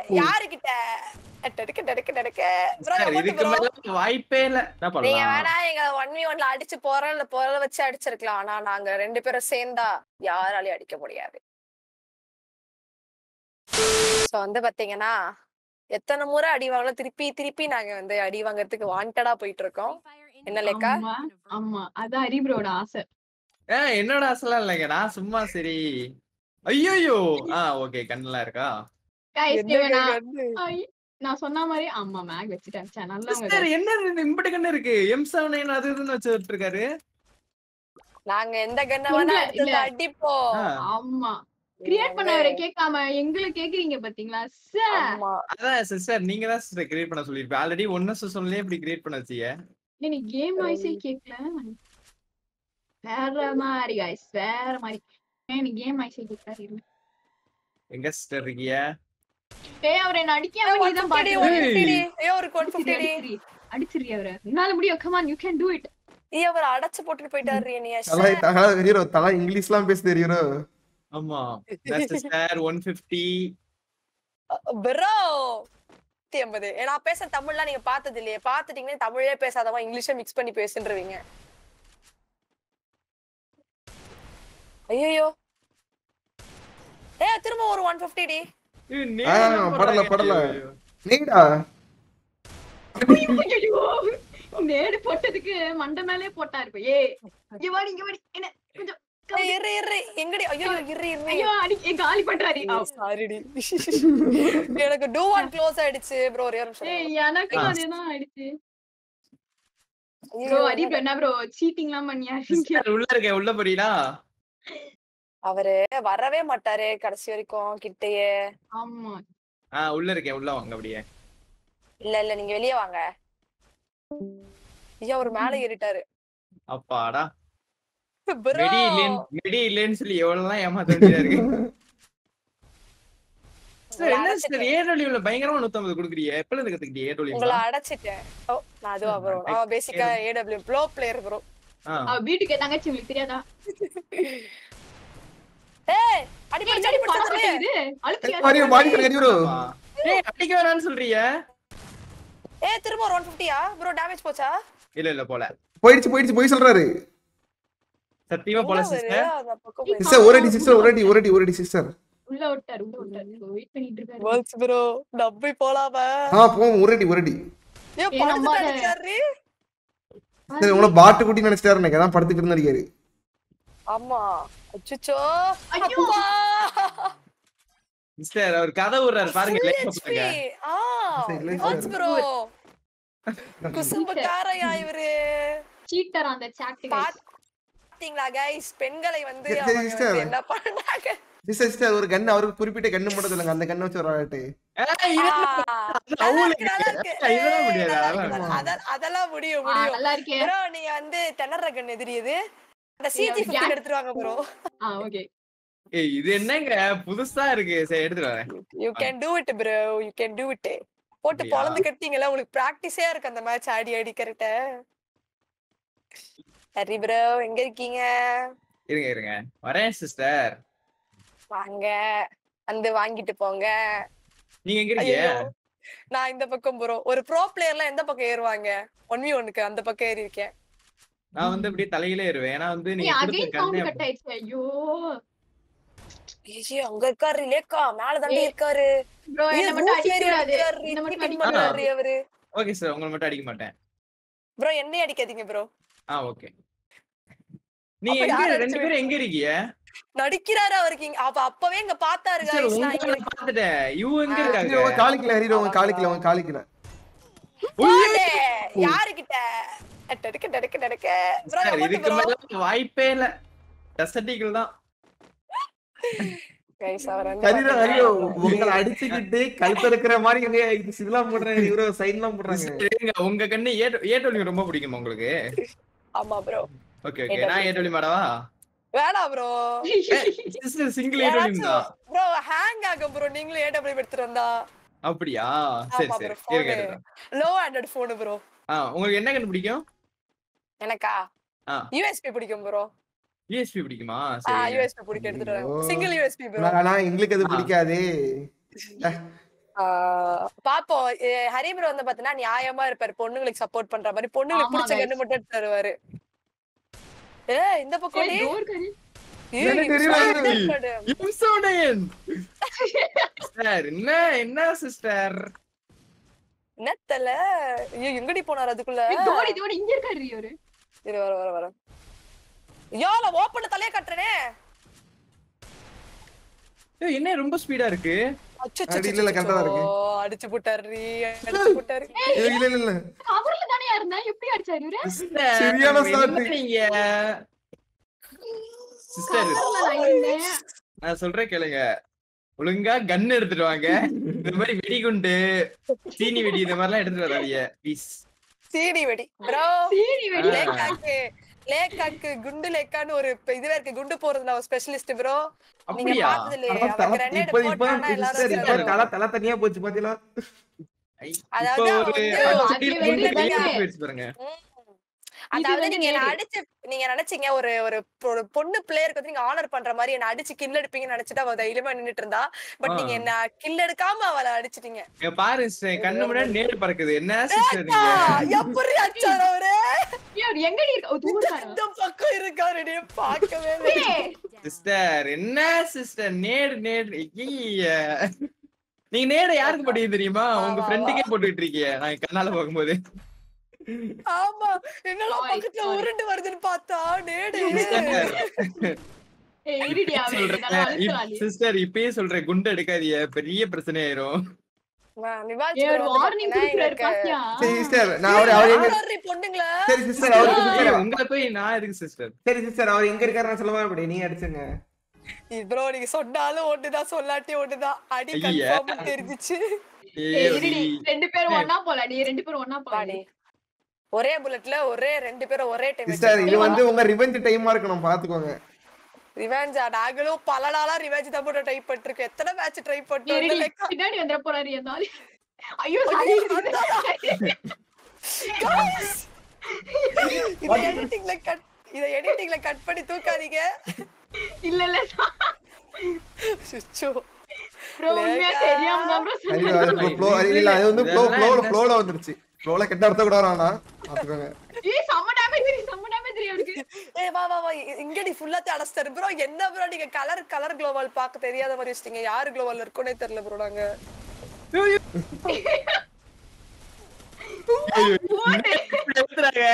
யாருகிட்ட டடுக்கு டடுக்கு டடுக்கு bro, sir போட்டு இதுக்கு bro. மேல வாய்ப்பே இல்ல என்ன நீங்க பண்ணலாம் வேணா எங்க ஒன் வி ஒன்ல அடிச்சு போறோம் இல்ல போறத வச்சு அடிச்சிருக்கலாம் ஆனா நாங்க ரெண்டு பேரும் சேர்ந்தா யாராலையும் அடிக்க முடியாது சோ வந்து பாத்தீங்கன்னா எத்தனை முறை அடி வாங்கலாம் திருப்பி திருப்பி நாங்க வந்து அடி வாங்குறதுக்கு வாண்டடா போயிட்டு இருக்கோம் என்ன லேக்கா ஆமா ஆமா அதான் ஹரிப்ரோட ஆசை ஏ என்னோட ஆசைலாம் இல்லைங்க நான் சும்மா சரி ஐயோயோ ஆ ஓகே கண்ணெல்லாம் இருக்கா Guys, என்ன இவன் நான் வந்து ஐ, நான் சொன்ன மாதிரி ஆமா மேக் வச்சுட்டேன் ச்சே, நல்லவங்க சார் guys. என்ன இது இம்பட்டு கண்ணு இருக்கு எம் செவன் நைன் அது இதுன்னு வச்சுட்டு இருக்காரு நாங்க எந்த கண்ண உங்களை- வேணா எடுத்து இல்ல. அடிப்போம் ஆ, ஆமா கிரியேட் பண்ணவரை கேட்காம எங்களை கேக்குறீங்க பாத்தீங்களா சார் ஆமா அதான் சிஸ்டர் நீங்க தான் சிஸ்டர் கிரியேட் பண்ண சொல்லிருப்பேன் ஆல்ரெடி ஒன்னு சொல்லலே இப்படி கிரியேட் பண்ண வச்சிய நீ கேம் வாய்ஸே கேட்கல வேற மாதிரி guys வேற மாதிரி ஏன் நீ கேம் வாய்ஸே கேட்கல எங்க சிஸ்டர் இருக்கீங்க ஏய் அவரை என்ன அடிக்காம நீ தான் 150 பாத்து 150 ஐயோ ஒரு 150 அடிச்சிரி அவரை உன்னால முடியும் come on you can do it ஐயோ அவர் அடைச்சு போட்டுட்டு போயிட்டாரு நீ தலா தலா ஹீரோ தலா இங்கிலீஷ்லாம் பேசுது ஹீரோ ஆமா சிஸ்டர் ஒன் பிப்டி ப்ரோ ஐம்பது நான் பேச தமிழ்லாம் நீங்க பார்த்தது இல்லையே பாத்துட்டீங்கன்னா தமிழே பேசாதவன் இங்கிலீஷே மிக்ஸ் பண்ணி பேசுன்றவீங்க ஐயோ ஏ திரும்ப ஒரு ஒன் ஃபிஃப்டி டி ஆ, படல, படல. நீடா ஐயோ நேடு போட்டதுக்கு மண்டை மேலே போட்டா இருப்ப ஏய் இங்க வாடி இங்க வாடி என்ன கொஞ்சம் ஏய், இரு இரு எங்கடி ஐயோ இரு இரு ஐயோ அடி ஏய், காலி பண்றாரு சாரிடி எனக்கு டூ ஒன் க்ளோஸ் ஆயிடுச்சு ப்ரோ ஒரே ஒரு நிமிஷம் ஏய் எனக்கும் அதேதான் ஆயிடுச்சு ஐயோ, ப்ரோ அரி ப்ரோ என்ன ப்ரோ சீட்டிங்லாம் பண்ணியா சிஸ்டர் உள்ள இருக்கேன் உள்ள போறீங்களா அவரு வரவே மாட்டாரு கடைசி வரைக்கும் கிட்டயே ஆமா ஆ உள்ள இருக்கேன் உள்ள வாங்க அப்படியே இல்ல இல்ல நீங்க வெளியே வாங்க ஐயா அவர் மேல ஏறிட்டாரு அப்பாடா Bro, மெடி இல்லேன்னு மெடி இல்லேன்னு சொல்லி எவ்வளவுலாம் ஏமாத்த வேண்டியதா இருக்கு Sir, உங்களை என்ன சார் அடைச்சிட்டேன். ஏடபிள்யூல பயங்கரமா நூத்தம்பது கொடுக்குறீங்க எப்பல இருந்து கத்துக்கிட்டீங்க ஏடபிள்யூ உங்களை அடைச்சிட்டேன் ஓ நான் அதுவா ப்ரோ ஆ, அவன் பேசிக்கா ஏடபிள்யூ ப்ளோ பிளேயர் ப்ரோ அவ வீட்டுக்கு தங்கச்சி உங்களுக்கு தெரியாதா ஏய் அடி ஏய், அடி என்னடி அடி படம் படுத்துறே இது அழுத்தியா மாரியோ பாடி கிடையாது ஹீரோ ஏய் அடிக்க வேணாம்னு சொல்றீங்க ஏய் திரும்ப ஒரு 150யா ப்ரோ டேமேஜ் போச்சா இல்ல இல்ல போல போயிடுச்சு போயிடுச்சு போய் சொல்றாரு சத்தியமா போல எங்க அவரு? சிஸ்டர் அந்த பக்கம் போய் சிஸ்டர் ஒரு அடி சிஸ்டர் ஒரு அடி ஒரு அடி ஒரு அடி சிஸ்டர் உள்ள விட்டாரு உள்ள விட்டாரு வெயிட் பண்ணிட்டு இருக்காரு வேர்ல்ஸ் ப்ரோ டப்பி போலாம ஆ போவோம் ஒரு அடி ஒரு அடி ஏய் ஏய், நம்ம படுத்து அத- அடிச்சாரு சரி உங்களை பாட்டு குட்டி நினைச்சிட்டாரு எனக்கு அதான் படுத்துக்கிட்டு இருந்தாரு ஆமா அச்சச்சோ ஐயோ. அப்பா சிஸ்டர் அவர் கதை விடுறாரு பாருங்க Full லைக் HP. பண்ணுங்க ஆ சரி, இல்ல, வேர்ல்ஸ் சரி. ப்ரோ குசும்பு காரையா இவரு சீட்டர் அந்த சாட் பாத்தீங்களா கைஸ் பெண்களை வந்து சரி, சரி, அவங்க sister. வந்து என்ன பண்ணாங்க சிஸ்டர் சிஸ்டர் ஒரு கண்ணு அவருக்கு குறிப்பிட்ட கண்ணு மட்டும் சொல்லுங்க அந்த கண்ணை வச்சு ஒரு ஆட்டு ஏய், ஆ, இது நல்லா அவளுக்கு இருக்கு, நல்லா இருக்கு. இதெல்லாம் ஏய், முடியாது, நல்லா அதெல்லாம் இருக்கு, முடியாது. அத- அதெல்லாம் முடியும் முடியும் நல்லா இருக்கே ப்ரோ நீங்க வந்து திணற கண் எதிரி இது அந்த சிஜி Yeah. பிப்டின் எடுத்துருவாங்க ப்ரோ ஆ ஓகே ஏய், இது என்னங்க புதுசா இருக்கு சரி எடுத்துட்டு வரேன் you can do it bro you can do it போட்டு அப்படியா? பொழந்து கட்டிங்களா உங்களுக்கு பிராக்டிஸே இருக்கு அந்த மேட்ச் ஆடி ஆடி கரெக்டா சரி ப்ரோ எங்க இருக்கீங்க இருங்க இருங்க வரேன் சிஸ்டர் வாங்க வந்து வாங்கிட்டு போங்க நீங்க எங்க இருக்கீங்க ஐயோ நான் இந்த பக்கம் ப்ரோ ஒரு ப்ரோ பிளேயர்லாம் எந்த பக்கம் ஏறுவாங்க ஒன் வி ஒன்னுக்கு அந்த பக்கம் ஏறி இருக்கேன் நான் வந்து அப்படியே தலையிலே இருவேன் ஏன்னா வந்து நீ நீங்க கொடுத்த அகைன் கண்ணே சவுண்ட் கட் ஆயிடுச்சு ஐயோ ஏய் அங்க இருக்காரு லேக்கா மேல தாண்டி ஏய், இருக்காரு ப்ரோ ஏய், என்ன மட்டும் roof அடிக்க area கூடாது இருக்காரு, என்ன மட்டும் cheating அடிக்க பண்றாரு அவரு ஓகே சார் உங்களை மட்டும் அடிக்க மாட்டேன் ப்ரோ என்னையும் அடிக்காதீங்க ப்ரோ ஆ ஓகே நீங்க அப்ப எங்க யாரை ரெண்டு அடிச்சு பேரும் எங்க இருக்கீங்க நடிக்கிறாரு அவருக்கு இங்க அப்ப அப்பவே இங்க பாத்தாரு சார் guys நான் உங்களை இங்க பாத்துட்டேன் இவங்க எங்க ஆ, இருக்காங்க உங்க காலிக்கல ஹீரோ உங்க காலிக்கல உங்க காலிக்கல போடு. யாருகிட்ட டடுக்கு டடுக்கு டடுக்கு ப்ரோ சார் போட்டு இதுக்கு ப்ரோ மேல வாய்ப்பே இல்ல டெசர்டிகள் தான் கைஸ் அவர் வந்து ஹரிரோ ஹரியோ பாத்தீங்கன்னா, உங்களை அடிச்சுக்கிட்டு கழுத்த இருக்கிற மாதிரி இங்க இது இதெல்லாம் போடுறாங்க ஹீரோ சைன்லாம் போடுறாங்க இருங்க, உங்க கண்ணு ஏடபிள்யூ ரொம்ப பிடிக்குமா உங்களுக்கு ஆமா ப்ரோ ஓகே ஓகே நான் ஏடபிள்யூ மாடவா வேணாம் ப்ரோ சிங்கிள் ஏடபிள்யூ தான் ப்ரோ ஹேங் ஆகும் ப்ரோ நீங்களும் ஏடபிள்யூ எடுத்துட்டு வந்தா அப்படியா சரி ஆமா சரி ப்ரோ இருங்க போனு இருங்க. லோ ஹேண்டட் போன் ப்ரோ ஆ உங்களுக்கு என்ன கண்ணு பிடிக்கும் எனக்கா ஆ. யூஎஸ்பி பிடிக்கும் ப்ரோ யூஎஸ்பி பிடிக்குமா ஆ சரி யூஎஸ்பி பிடிக்க எடுத்துட்டு ஐயோ. வரேன் சிங்கிள் யூஎஸ்பி ப்ரோ நான் நான் எங்களுக்கு அது ஆ. பிடிக்காது ஆஹ் பாப்போம் எ- ஹரிபுரம் வந்து பாத்தீங்கன்னா நியாயமா இருப்பாரு பொண்ணுங்களுக்கு சப்போர்ட் பண்ற மாதிரி பொண்ணுங்களுக்கு ஆமா, பிடிச்ச guys. கண்ணு மட்டும் எடுத்து தருவாரு ஏ இந்த பக்கம் ஏய், நீ door கரு. ஏய், எனக்கு இது தெரியல. சாப்பிடு. இம்சோடையன் சிஸ்டர் என்ன என்ன சிஸ்டர் என்ன தெரியல ஐயோ எங்கடி போனார் அதுக்குள்ள ஏய், door, door, இங்க இருக்காரு இவரு. இரு வர வர வர யோல ஓப்பன்ல தலைய கட்டுறனே ஏய், என்ன ரொம்ப ஸ்பீடா இருக்கு அச்சோ அடி, இல்ல, இல்ல, correct ஆ தான் இருக்கு. அடிச்சு போட்டாரு அடிச்சு போட்டாரு இல்ல இல்ல இல்ல coverல தானேயா இருந்தா, எப்படி அடிச்சாரு இவரு? சிஸ்டர் சரியான shot. நீங்க சிஸ்டர் coverல நான் இருந்தேன். நான் சொல்றேன் கேளுங்க ஒழுங்கா கன் எடுத்துட்டு வாங்க இந்த மாதிரி வெடிகுண்டு சீனி வெடி இந்த மாதிரி எல்லாம் எடுத்துட்டு வராதீங்க ப்ளீஸ் சீடி வெடி ப்ரோ சீனி வெடி. ஆ. லேக்காக்கு லேக்காக்கு குண்டு லேக்கான்னு ஒரு இப்ப இதுவே இருக்கு குண்டு போறதுல ஒரு ஸ்பெஷலிஸ்ட் ப்ரோ நீங்க அப்படியா பார்த்தது இல்லையே ஆனா, அவன் தலை- grenade இப்ப இப்ப போட்டானா எல்லாரும் sister, இப்ப சேர்ந்து தலை தலை தனியா போச்சு பாத்தீங்களா ஐ, அதாவது இப்போ ஒரு வந்து அஞ்சு அது குண்டு வெளில வெளியே தானே. போயிடுச்சு பாருங்க ம். அதாவது வந்து நீங்க என்ன நேரு. அடிச்சு நீங்க நினைச்சீங்க ஒரு ஒரு ஒரு பொண்ணு பிளேயருக்கு வந்து நீங்க ஆனர் பண்ற மாதிரி என்ன அடிச்சு கில் எடுப்பீங்கன்னு நினைச்சிட்டு அவ தைரியமா நின்னுட்டு இருந்தா பட் ஆ. நீங்க என்ன கில் எடுக்காம அவளை அடிச்சிட்டீங்க இங்க பாரு sister, கண்ணு முன்னாடி நேரு பறக்குது என்ன சிஸ்டர் ஆ, நீங்க எப்படி அடிச்சாரு அவரு ஏய், அவரு எங்கடி இருக்கா? ஓ, தூரம் இருக்காரா? இந்த பக்கம் இருக்காரு நீ பார்க்கவே இல்லை. ஏய், சிஸ்டர் என்ன சிஸ்டர் நேடு நேடு ஐய நீங்க நேட யாருக்கு போட்டீங்க தெரியுமா உங்க ஆமா, ஃப்ரெண்டுக்கே போட்டுக்கிட்டு இருக்கீங்க நான் கண்ணால பார்க்கும்போது ஆமா என்னடா Sorry, பக்கத்துல sorry. உருண்டு வருதுன்னு பார்த்தா நேடு ஏய், இருடி, அவரு நல்லா அழுத்துறாளி. சிஸ்டர் இப்பயே சொல்றேன் குண்டு எடுக்காதீங்க பெரிய பிரச்சனை ஆயிரும் ஏய், ஒரு warning குடுக்குறாரு, பாத்தியா? சரி சிஸ்டர் நான் அவரு அவர் எங்க பொண்ணுங்களா சரி சிஸ்டர் அவரு sister, ஏய், உங்களை போய் நான் எதுக்கு சிஸ்டர் சரி சிஸ்டர் அவர் எங்க இருக்காருன்னு சொல்லுவா அப்படி நீ அடிச்சுங்க ப்ரோ நீங்க சொன்னாலும் ஒண்ணுதான் சொல்லாட்டி ஒண்ணுதான் அடி ஐய. கன்ஃபார்ம் தெரிஞ்சுச்சு ஏய், இருடி, ரெண்டு பேரும் ஒண்ணா போலாடி ரெண்டு பேரும் ஒண்ணா பாடி போலாடி ஒரே புல்லட்ல ஒரே ரெண்டு பேரும் ஒரே சிஸ்டர் இது டைம் வந்து உங்க ரிவெஞ்ச் டைமா இருக்கணும் பாத்துக்கோங்க ரிவெஞ்சா நாங்களும் பல நாளா ரிவெஞ்ச் தான் போட்டு ட்ரை பண்ணிருக்கோம் எத்தனை மேட்ச் ட்ரை ஏய், பண்ணிட்டோம் இருடி, இந்த lecture- பின்னாடி வந்துட போறாரு என் நாள் ஐயோ sorry. Guys, இத எடிட்டிங்ல கட் இத எடிட்டிங்ல கட் பண்ணி தூக்காதீங்க இல்ல இல்ல சுச்சோ bro, உண்மையா லேக்கா. தெரியாம தான் bro அது சொன்னேன். அது flow- அது இல்ல அது வந்து flow- இதெல்லாம் flow- என்ன- flowல வந்துருச்சு flowல கெட்ட அர்த்தம் கூட வேணாம் பாத்துக்கோங்க ஏய், செம்ம damage இருக்கு, செம்ம damage இருக்கு அவருக்கு. ஏய் வா வா வா இ- இங்க நீ ஃபுல்லாத்தையும் அடைச்சிட்டாரு ப்ரோ என்ன ப்ரோ நீங்க கலர் கலர் குளோவால் பார்க்க தெரியாத மாதிரி வச்சிட்டீங்க யாரு குளோவால் இருக்கும்னே தெரியல ப்ரோ நாங்க எடுத்துறாங்க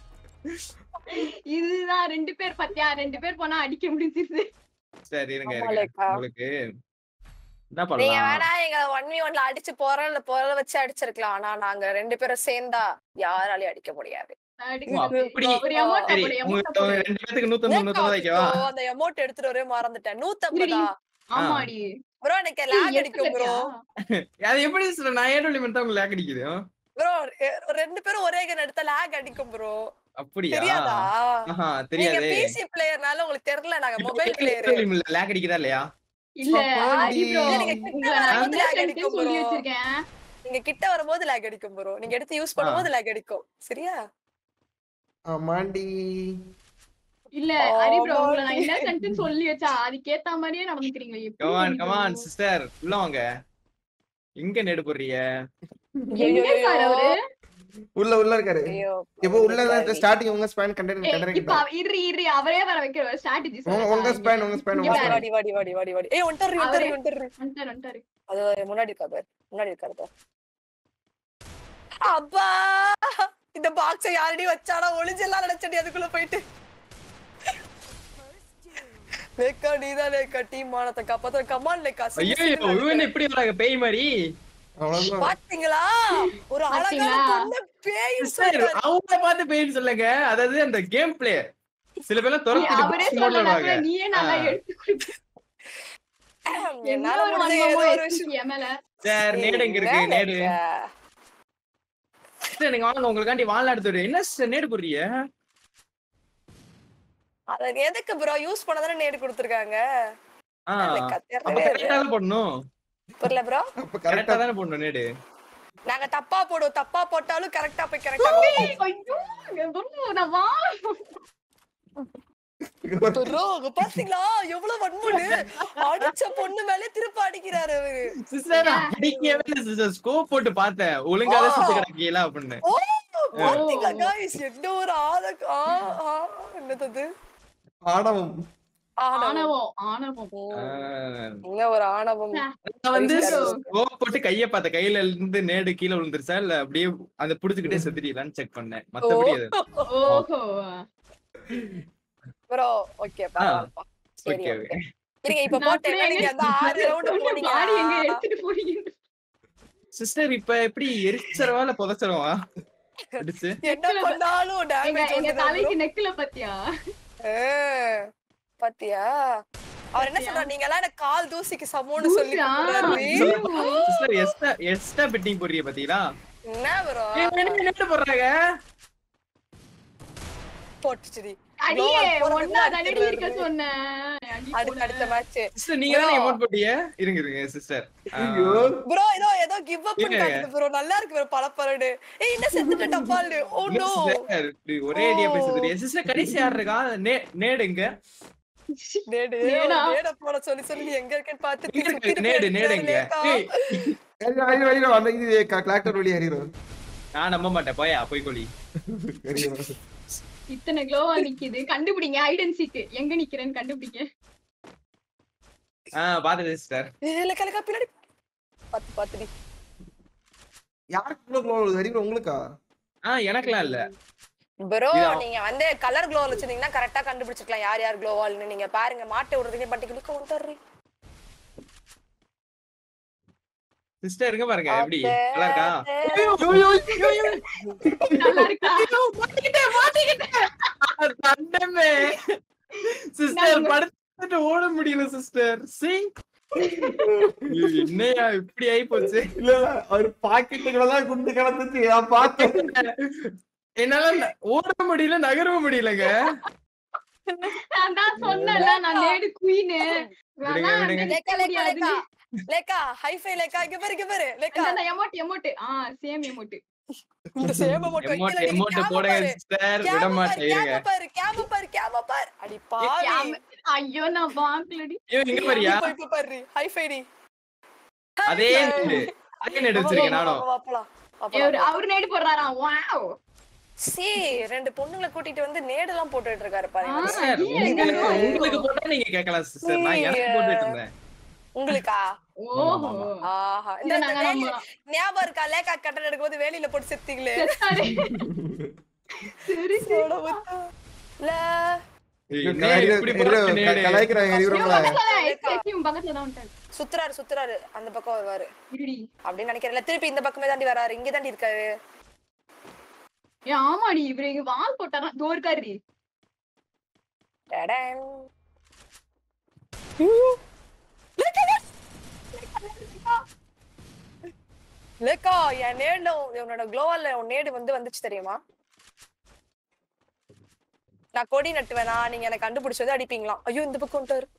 இதுதான் ரெண்டு பேர் பாத்தியா ரெண்டு பேர் போனா அடிக்க முடிஞ்சிருது சரி இருங்க ஆமா, இருங்க லேக்கா. உங்களுக்கு என்ன நீங்க பண்ணலாம் வேணா எங்க ஒன் வி ஒன்ல அடிச்சு போறல போறல வச்சு அடிச்சிருக்கலாம் ஆனா நாங்க ரெண்டு பேரும் சேர்ந்தா யாராலையும் அடிக்க முடியாது ஓ, அப்படி ஒரு amount சரி போடு, amount உங்களுக்கு போடு. ரெண்டு பேத்துக்கு நூத்தம்பது நூத்தம்பது வைக்கவா ஐயோ, அந்த அமௌண்ட் எடுத்துட்டு வரவே மறந்துட்டேன் நூத்தம்பதா ஆமாடி ப்ரோ எனக்கு ஏய், லேக் அடிக்கும் ப்ரோ எடுத்துட்டியா? அது எப்படி சொல்ற நான் ஏன் லிமிட் தான் உங்களுக்கு லேக் அடிக்குது ஆ? ப்ரோ ரெண்டு பேரும் ஒரே கன் எடுத்தா லேக் அடிக்கும் ப்ரோ அப்படியா தெரியாதா ஆஹா நீங்க தெரியாதே பிசி பிளேயர்னால உங்களுக்கு தெரியல நாங்க மொபைல் பிளேயர் லேக் அடிக்குதா இல்லையா இல்ல அப்பாடி. ஹரி bro, இல்ல, நீங்க உங்களை கிட்ட நான் வந்து innocent அடிக்கும் சொல்லி bro. வச்சிருக்கேன் நீங்க கிட்ட வரும்போது லேக் அடிக்கும் ப்ரோ நீங்க எடுத்து யூஸ் பண்ணும்போது லேக் அடிக்கும் சரியா ஆமாண்டி இல்ல ஹரி bro உங்களை நான் ஆமாடி. இன்னசென்ட் சொல்லி வச்சா அதுக்கேத்த மாதிரியே நடந்துக்கிறீங்க எப்படி கமான் நீங்க கமான் bro? சிஸ்டர் உள்ள வாங்க எங்க நேடு போடுறீங்க எங்க இருக்காரு அவரு உள்ள உள்ள இருக்காரு ஐயோ இப்போ உள்ள ஸ்டார்டிங் உங்க ஸ்பேன் கண்டென்ட் ஏய், கண்டென்ட் இப்ப அவ- இரு இரு அவரே வர வைக்கிற ஸ்ட்ராட்டஜி உங்க உங்க ஸ்பேன் உங்க ஸ்பேன் உங்க வாடி ஸ்பேன் வாடி வாடி வாடி வாடி வாடி ஏய் ஒன்டர் ஒன்டர் அவரே- ஒன்டர் வந்துட்டாரு வந்துட்டாரு அது முன்னாடி இருக்கா பாரு முன்னாடி இருக்காரு பாரு அப்பா இந்த பாக்ஸ யாரடி வச்சாடா ஒளிஞ்செல்லாம் நினைச்சடி அதுக்குள்ள போயிட்டு லேக்கா நீதான் லேக்கா டீம் மானத்தை காப்பாத்த கமான் லேக்கா ஐயோ இவன் இப்படி வராங்க பேய் மாதிரி அவ்வளவுதான் பாத்தீங்களா ஒரு அழகான பாத்தீங்களா? பொண்ணு பேய் சிஸ்டர் சொல்றாரு. அவங்கள பார்த்து பேய்னு சொல்லுங்க அதாவது அந்த கேம் பிளே சில பேர்லாம் ஏய், அவரே துரத்தி சொல்லல நீயே நல்லா ஆ. எடுத்து கொடுத்து என்னால ஒரு முடிஞ்ச ஏதோ வன்மமும் ஒரு விஷயம் இருக்கு என் மேல சார் நேடு எங்க இருக்கு ஏய், நேடு லேக்கா. சிஸ்டர் நீங்க வாங்க உங்களுக்காண்டி வாழ எடுத்து என்ன சிஸ்டர் நேடு போடுறீங்க அத எதுக்கு ப்ரோ யூஸ் பண்ணதானே நேடு கொடுத்துருக்காங்க ஆ லேக்கா, அப்ப தெரியவே கரெக்டா தான் போடணும் புரியல ப்ரோ அப்ப கரெக்டா கரெக்டா தானே போடணும் நேடு நாங்க தப்பா போடுவோம் தப்பா போட்டாலும் கரெக்டா போய் கரெக்டா ஐயோ, இங்க பாரு, நான் வா bro, அங்க பாத்தீங்களா எவ்வளவு வன்முடு அடிச்ச பொண்ணு மேலே திருப்ப அடிக்கிறாரு அவரு சிஸ்டர் அடிக்கவே இல்ல சிஸ்டர் ஸ்கோப் போட்டு பார்த்தேன் ஒழுங்காவே சுத்து கிடக்கீங்களா அப்படின்னு ஓ பாத்தீங்களா guys என்ன ஒரு ஆத ஆ, ஆ, என்னது அது? ஆடவம் ஆணவம் ஆணவம் ஆணவம் ஆஹ், என்ன ஒரு ஆணவம் நான் வந்து Bro. ஸ்கோப் போட்டு கைய பார்த்த கையில இருந்து நேடு கீழே விழுந்துருச்சா இல்ல அப்படியே அந்த புடிச்சுக்கிட்டே செத்துட்டீங்களான்னு செக் பண்ணேன் மத்தபடி அது ஓஹோ ப்ரோ ஓகே பரவாயில்லப்பா சரி ஓகே okay. இருங்க இப்ப நான் போட்டேன் அப்படியே நீங்க அந்த ஆறு ரவுண்ட் போனீங்க பாடி எங்க எடுத்துட்டு போறீங்க சிஸ்டர் இப்ப எப்படி எரிச்சரவா இல்ல புதைச்சரவா அடிச்சு என்ன பண்ணாலும் எங்க டேமேஜ் எங்க தலைக்கு நெக்ல பத்தியா பாத்தியா அவர் என்ன சொல்றாரு நீங்க எல்லாம் எனக்கு கால் தூசிக்கு சமம்னு சொல்லி தூசியா? கொடுக்குறாரு. சிஸ்டர் எஸ்டா எஸ்டா பெட்டிங் போடுறீங்க பாத்தீங்களா என்ன ப்ரோ என்ன போடுறாங்க போட்டுச்சுடி அடியே போறது ஒன்னா தான் தடவி அடிக்கிறது. இருக்க சொன்னேன் அடி அடுத்த போன. அடுத்த மேட்ச் சிஸ்டர் நீங்க தானே அமௌண்ட் போட்டீங்க இருங்க இருங்க சிஸ்டர் ஐயோ ப்ரோ ஏதோ ஏதோ கிவ் அப் இருங்க. பண்ணிட்டாங்க ப்ரோ நல்லா இருக்கு ப்ரோ பலப்பரடு ஏய் என்ன செத்துட்ட டப்பால் ஓ நோ ஒரே ஐடியா பேசுறது சிஸ்டர் கடைசி யார் இருக்கா நே- நேடுங்க நேடு நேடா? நேட போட சொல்லி சொல்லி நீ எங்க இருக்கேன்னு பார்த்து இங்க திருப்பி இருக்கு, திருப்பி நேடு அடிக்கிறாரு நேடுங்க லேக்கா. ஏய், ஐயோ, ஐயோ, ஐயோ, அந்த இது கிளாக்டர் வழி அறிகிறோம் நான் நம்ப மாட்டேன் போயா போய் கொலி இத்தனை க்ளோவா நிக்குது கண்டுபிடிங்க ஐடன் சீட் எங்க நிக்கிறேன்னு கண்டுபிடிங்க ஆஹ் பாத்துட்டு சிஸ்டர் ஏய், லேக்கா லேக்கா பின்னாடி பாத்து பாத்துடி யாருக்கு இவ்வளவு glow வருது? அறிவு உங்களுக்கா ஆஹ் எனக்குலாம் இல்ல ப்ரோ இது அவ- நீங்க வந்து கலர் க்ளோ வச்சிருந்தீங்கன்னா கரெக்டா கண்டுபிடிச்சிக்கலாம் யார் யார் க்ளோவால்னு நீங்க பாருங்க மாட்டை விடுறதுக்கு பட்டிக்கு வந்துடுறீ சிஸ்டர் இருங்க பாருங்க எப்படி நல்லா இருக்கா நல்லா இருக்கா தண்டமே சிஸ்டர் படுத்துட்டு ஓட முடியல சிஸ்டர் சி என்னையா இப்படி ஆயி போச்சு இல்ல இல்ல அவர் பாக்கெட்டுகளெல்லாம் குண்டு கலந்துச்சு நான் பார்த்தேன் என்னால ந- ஓட முடியல நகரவும் முடியலங்க நான் தான் சொன்னேன்ல நான் நேடு குயின்னு விடுங்க, விடுங்க. லேக்கா லேக்கா லேக்கா லேக்கா ஹைஃபை லேக்கா இங்க பாரு இங்க பாரு லேக்கா எமோட் எமோட் ஆ சேம் எமோட் இந்த சேம மட்டும் எமோட் வைக்கல, நீ எமோட் கேம போடுங்க பாரு. சிஸ்டர் விட கேம பாரு, மாட்டேன் இருங்க கேம பாரு கேம பாரு கேம பாரு அடி பாவி ஐயோ நான் பாக்கலடி ஐயோ இங்க பாரியா இப்ப இப்ப பாரு ஹைஃபை டி அதே நேடு அதே நேடு வச்சிருக்கேன் நானும் அவரு அவர் நேடு போடுறாராம் வாவ் சி ரெண்டு பொண்ணுங்களை கூட்டிட்டு வந்து நேடு எல்லாம் போட்டுட்டு இருக்காரு பாருங்க ஆ. சிஸ்டர் ஏன் உங்களுக்கு ஐயோ. உங்களுக்கு போட்டா நீங்க கேட்கலாம் சிஸ்டர் நான் எனக்கு போட்டுட்டு இருந்தேன் உங்களுக்கா ஓஹோ ஆஹா இந்த இத இந்த நாங்க வேலி- நம்பலாம். ஞாபகம் இருக்கா லேக்கா கட்டன் எடுக்கும்போது வேலியில போட்டு செத்தீங்களே செத்தாரு சரி சோட முத்தா. இல்ல என்ன இப்படி போட்டு நேடு கலாய்க்கிறாங்க அறிவுறவங்கள எஸ்கேயும் பக்கத்துல தான் வந்துட்டாரு சுத்துறாரு சுத்துறாரு அந்த பக்கம் வருவாரு இருடி அப்படின்னு நினைக்கிறேன் திருப்பி இந்த பக்கமே தாண்டி வராரு இங்க தாண்டி இருக்காரு ஏ ஆமாடி இவரு இங்க வால் போட்டாரா தோ இருக்காரு டடன். லேக்கா என் நேடுல உன்னோட குளோவால உன் நேடு வந்து வந்துச்சு தெரியுமா நான் கொடி நட்டுவேனா நீங்க எனக்கு கண்டுபிடிச்சு வந்து அடிப்பீங்களாம் ஐயோ இந்த பக்கம் வந்துட்டாரு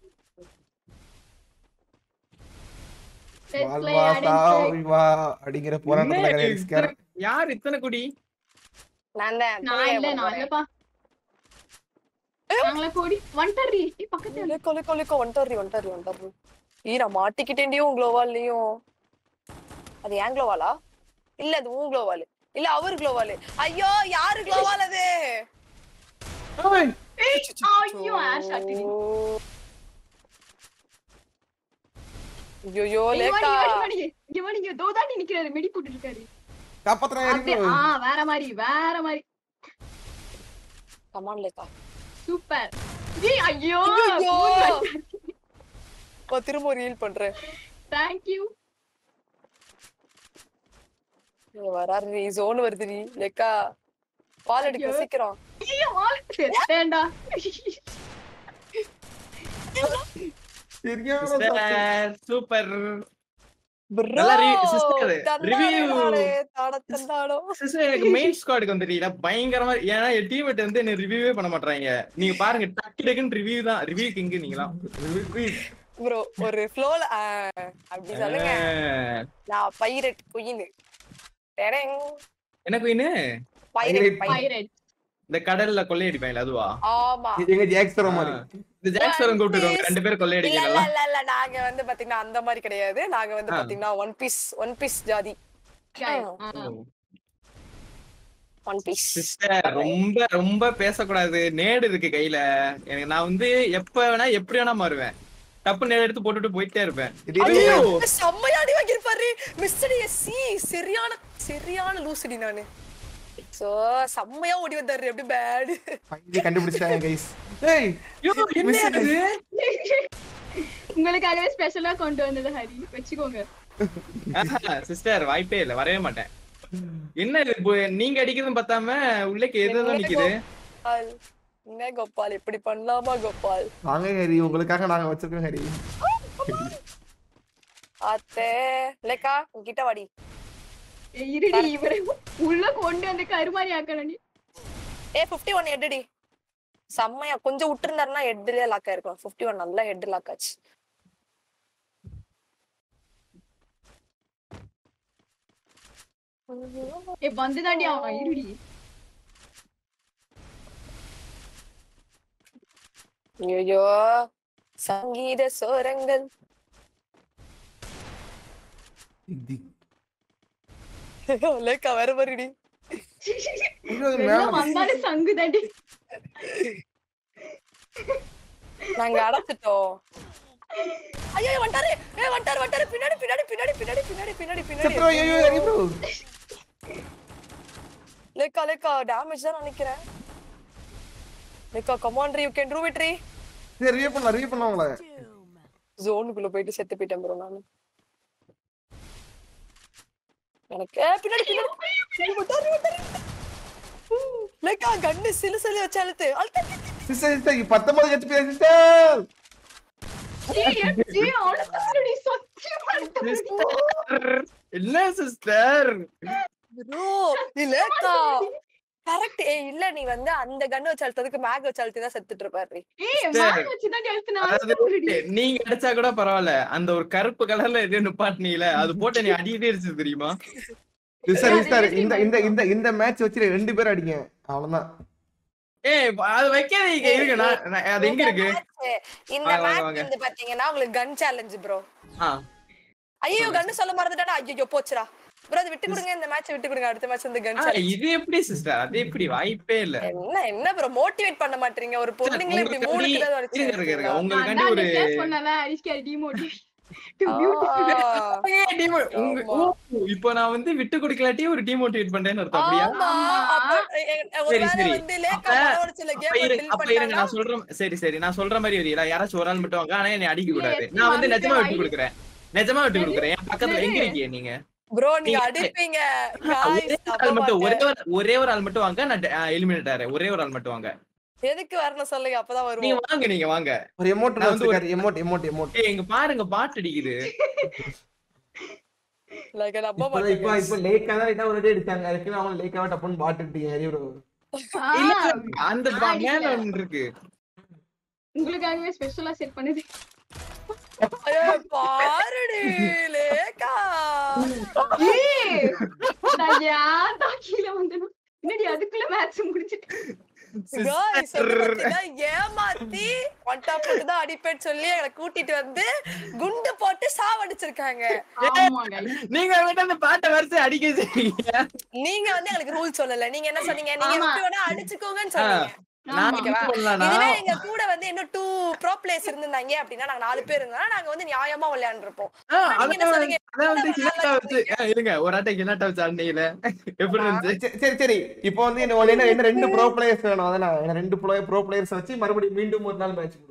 Let's play வாழ்வா hide and seek. சாவிவா அப்படிங்கிற போராட்டத்துல என்ன கிடையாது இத்தனை- யார் இத்தனை குடி நான் தான் நான் இல்ல நான் இல்லப்பா நாங்களே போடி வந்துட்டாரி பக்கத்துல லேக்கா லேக்கா லேக்கா வந்துட்டாரு வந்துட்டாரு வந்துட்டாரு ஈ நான் மாட்டிக்கிட்டேண்டியும் குளோவாலையும் அது ஏன் குளோவாலா இல்ல அது உன் குளோவால் இல்ல அவர் குளோவால் ஐயோ யாரு குளோவால் அது ஐயோ ஆஷ் ஆட்டிடி ஐயோ லேக்கா இங்க வாடி இங்க தோதாண்டி நிக்கிறாரு மெடி போட்டு இருக்காரு காப்பாத்துறாங்க அப்படியே அறிவு ஆ வேற மாதிரி வேற மாதிரி கமான் லேக்கா சூப்பர் ஏய் ஐயோ ஐயோ. ஓ திரும்ப ரீல் பண்றேன் தேங்க் யூ இங்க வராரு நீ ஜோன் வருது நீ லேக்கா பால் அடிக்க ஐயோ. சீக்கிரம் ஐயோ வால் செத்தேன்டா சரியான சத்தம். சிஸ்டர் சூப்பர் Bro, நல்லா re- sister, தந்தானே review. நானே, தாட தந்தானோ. சிஸ்டர் எனக்கு மெயின் ஸ்குவாடுக்கு வந்துட்டீங்களா பயங்கரமா ஏன்னா என் டீம்மேட் வந்து என்ன ரிவ்யூவே பண்ண மாட்டாங்க நீங்க பாருங்க டக்கு டக்குன்னு ரிவ்யூ தான் ரிவ்யூ கிங் நீங்களா Bro, ஒரு ஃப்ளோல அப்படி சொல்லுங்க நான் பைரட் குயின் என்ன குயின்னு பைரட் Pirate. பைரட் பைரட் இந்த கடல்ல கொள்ளையடிப்பாங்களே அதுவா ஆமா எங்க ஜாக்ஸ்பரோ மாதிரி இந்த ஜாக்ஸ்பரம் கூப்பிட்டு ரெண்டு பேரும் இல்ல இல்ல கொள்ளையடிக்கலாம் இல்ல இல்ல நாங்க வந்து பாத்தீங்கன்னா அந்த மாதிரி கிடையாது நாங்க வந்து ஆ. பாத்தீங்கன்னா ஒன் பீஸ் ஒன் பீஸ் ஜாதி Guys, ஆ. ஆ. ஒன் பீஸ் சிஸ்டர் ரொம்ப ரொம்ப பேசக்கூடாது நேடு இருக்கு கையில எனக்கு நான் வந்து எப்ப வேணா எப்படி வேணா மாறுவேன் டப்பு நேடு எடுத்து போட்டுட்டு போயிட்டே இருப்பேன் இது ஐயோ! செம்மையா அடி வாங்கியிருப்பாரு மிஸ்டர் சி சரியான சரியான லூசுடி நானு சோ செம்மையா ஓடி வந்தாரு எப்படி பேடு finally கண்டுபிடிச்சிட்டாங்க கைஸ் ஏய் ஐயோ, என்ன இது உங்களுக்காகவே ஸ்பெஷலா கொண்டு வந்தது ஹரி வச்சுக்கோங்க சிஸ்டர் வாய்ப்பே இல்ல வரவே மாட்டேன் என்ன இது இப்போ நீங்க அடிக்கிறதும் பார்த்தாம உள்ளே ஏதோ நிக்குது கோபால் என்ன கோபால் இப்படி பண்ணலாமா கோபால் வாங்க ஹரி உங்களுக்காக நாங்க வச்சிருக்கோம் ஹரி அத்தே லேக்கா கிட்ட வாடி ஏய், இருடி இவரை உள்ள கொண்டு வந்து கருமாரி ஆக்கணும் ஏ 51 ஒன் ஹெட்டுடி செம்மையா கொஞ்சம் விட்டுருந்தாருன்னா ஹெட்லயே லாக் ஆயிருக்கும் 51 ஒன் நல்லா ஹெட் லாக் ஆச்சு ஏ வந்து தாண்டி அவன் இருடி ஐயோ சங்கீத சோரங்கள் லேக்கா வர வருடி எல்லாம் வந்தாலும் சங்கு தாண்டி நாங்க அடைச்சிட்டோம் ஐயோ வந்துட்டாரு ஏ வந்துட்டாரு வந்துட்டாரு பின்னாடி பின்னாடி பின்னாடி பின்னாடி பின்னாடி பின்னாடி ப்ரோ பின்னாடி ஐயோ ஹரி ப்ரோ லேக்கா லேக்கா டேமேஜ் தான் நினைக்கிறேன் Lekha commentary you can do it ரீ சரி ரிவ்யூ பண்ணலாம் ரிவ்யூ பண்ணலாம் உங்களை ஜோனுக்குள்ள போயிட்டு செத்து போயிட்டேன் ப்ரோ நானு எனக்கு ஏ, பின்னாடி பின்னாடி பின்னாடி வந்துட்டாரு, வந்துட்டாரு. லேக்கா கண்ணு சிலு சிலு வச்சு அழுத்து அழுத்து சிஸ்டர் சிஸ்டர் பத்தொன்பது ஹெச்பி சிஸ்டர் ஏய், ஏய், அவளை தாருடி, சத்தியமா தாருடி. சிஸ்டர் என்ன சிஸ்டர் ப்ரோ லேக்கா கரெக்ட் ஏ இல்ல நீ வந்து அந்த கண்ணு வச்சு அழுத்ததுக்கு மேக் வச்சு அழுத்தி தான் செத்துட்டு இருப்பாரு ஏய், Sister. மேல வச்சுதாண்டி அழுத்துனா, அதாவது அழுத்துறடி. நீங்க அடிச்சா கூட பரவாயில்ல அந்த ஒரு கருப்பு கலர்ல எதையும் நிப்பாட்டினீல அது போட்டு நீ அடிக்கிட்டே இருந்துச்சு தெரியுமா சிஸ்டர் சிஸ்டர் இந்த இந்த இந்த இந்த மேட்ச் வச்சு ரெண்டு பேரும் அடிங்க அவ்வளவுதான் ஏய் அது வைக்காதீங்க இருங்க நான் நான்- அது எங்க இருக்கு இந்த வாங்க, வாங்க, மேட்ச் வாங்க. வந்து பாத்தீங்கன்னா உங்களுக்கு கன் சேலஞ்ச் ப்ரோ ஆ ஐயோ கன்னு சொல்ல மறந்துட்டானா ஐயோ போச்சுடா ப்ரோ அது விட்டு கொடுங்க இந்த மேட்ச் விட்டு கொடுங்க அடுத்த மேட்ச் இந்த கன் ஆ, சேலஞ்ச் இது எப்படி சிஸ்டர் அது எப்படி வாய்ப்பே இல்ல என்ன என்ன ப்ரோ மோட்டிவேட் பண்ண மாட்டீங்க ஒரு பொண்ணுங்களே இப்படி மூணு உங்களுக்காண்டி- கிலோ இருங்க, இருங்க, இருங்க. வச்சு உங்களுக்காண்டி நான் ஒரு தான் சொன்னேன்ல, அரிஷ்காரி demotivate. Too beautiful. ஏய், demo- உங்க- ஆமா. ஓ, இப்போ நான் வந்து விட்டு கொடுக்கலாட்டி ஒரு டிமோட்டிவேட் பண்றேன்னு அர்த்தம் அப்படியா ஆமா அப்ப எ- எ- ஒரு சரி, வேளை சரி. வந்து லேக்கா அப்ப- பரவரிசையில அப்ப கேம் இருங்க, பில் அப்ப இருங்க பண்ணானா நான் சொல்றேன் சரி சரி நான் சொல்ற மாதிரி வரீங்களா யாராச்சும் ஒரு ஆள் மட்டும் வாங்க ஆனா என்னை அடிக்க கூடாது எப்படி நான் வந்து வாங்க? நிஜமா விட்டு வாங்கி- கொடுக்குறேன் நிஜமா விட்டு கொடுக்குறேன் என் பக்கத்துல எங்க சரி. இருக்கீங்க நீங்க ப்ரோ நீங்க நீங்க- அடிப்பீங்க ஒரே Guys, ஒரு நம்ப ஆள் மட்டும் ஒரே மாட்டேன். ஒரு ஒரே ஒரு ஆள் மட்டும் வாங்க நான் எலிமினேட் ஆறேன் ஒரே ஒரு ஆள் மட்டும் வாங்க எதுக்கு வரணும் சொல்லுங்க அப்பதான் நீங்க வருவோம் வாங்க நீங்க வாங்க ஒரு எமோட் நான் வந்து ஒரு- வச்சிருக்காரு எமோட் எமோட் எமோட் ஏய் இங்க பாருங்க பாட்டு அடிக்குது லைக் நம்ப இப்போ இப்போ மாட்டேங்க இப்போ லேக்கா தான் இதான் ஒரு அடிச்சாங்க அதுக்கு அவங்க லேக்காவா டப்புன்னு பாட்டுட்டீங்க ஹரி ப்ரோ ஆ, இல்ல அந்த நான் பா- அடிக்கல. மேல ஒண்ணு இருக்கு உங்களுக்காகவே ஸ்பெஷலா செட் பண்ணுது ஐயோ, பாருடி லேக்கா ஏய், நான் ஏன் தான் கீழே வந்தேனோ? என்னடி அதுக்குள்ள மேட்ச் முடிச்சிட்டு Guys, வந்து பாத்தீங்கன்னா ஏமாத்தி ஒன் டாப் போட்டு தான் அடிப்பேன்னு சொல்லி எங்களை கூட்டிட்டு வந்து குண்டு போட்டு சாவடிச்சிருக்காங்க ஆமா guys. நீங்க விட்டு அந்த பாட்டை வரிசை அடிக்க வச்சிருக்கீங்க நீங்க வந்து எங்களுக்கு ரூல் சொல்லல நீங்க என்ன சொன்னீங்க நீங்க ஆமா. எப்படி வேணா அடிச்சுக்கோங்கன்னு சொன்னீங்க நான் ஆமா. என்ன பண்ணலாம்னா இதுவே எங்க கூட வந்து இன்னும் டூ ப்ரோ பிளேயர்ஸ் இருந்திருந்தாங்க அப்படின்னா நாங்க நாலு பேர் இருந்தா நாங்க வந்து நியாயமா விளையாண்டுருப்போம் ஆ, நீங்க என்ன அதான் சொன்னீங்க? அதான் வந்து கிலாட்டா வச்சு ஆ, இருங்க ஒரு ஆட்டை கிலாட்டா வச்சு ஆடினீங்கல எப்படி இருந்துச்சு சரி சரி இப்போ வந்து என்ன என்ன என்ன ரெண்டு ப்ரோ பிளேயர்ஸ் வேணும் அதான் என்ன ரெண்டு ப்ரோ ப்ரோ பிளேயர்ஸ் வச்சு மறுபடியும் மீண்டும் ஒரு நாள் மேட்ச்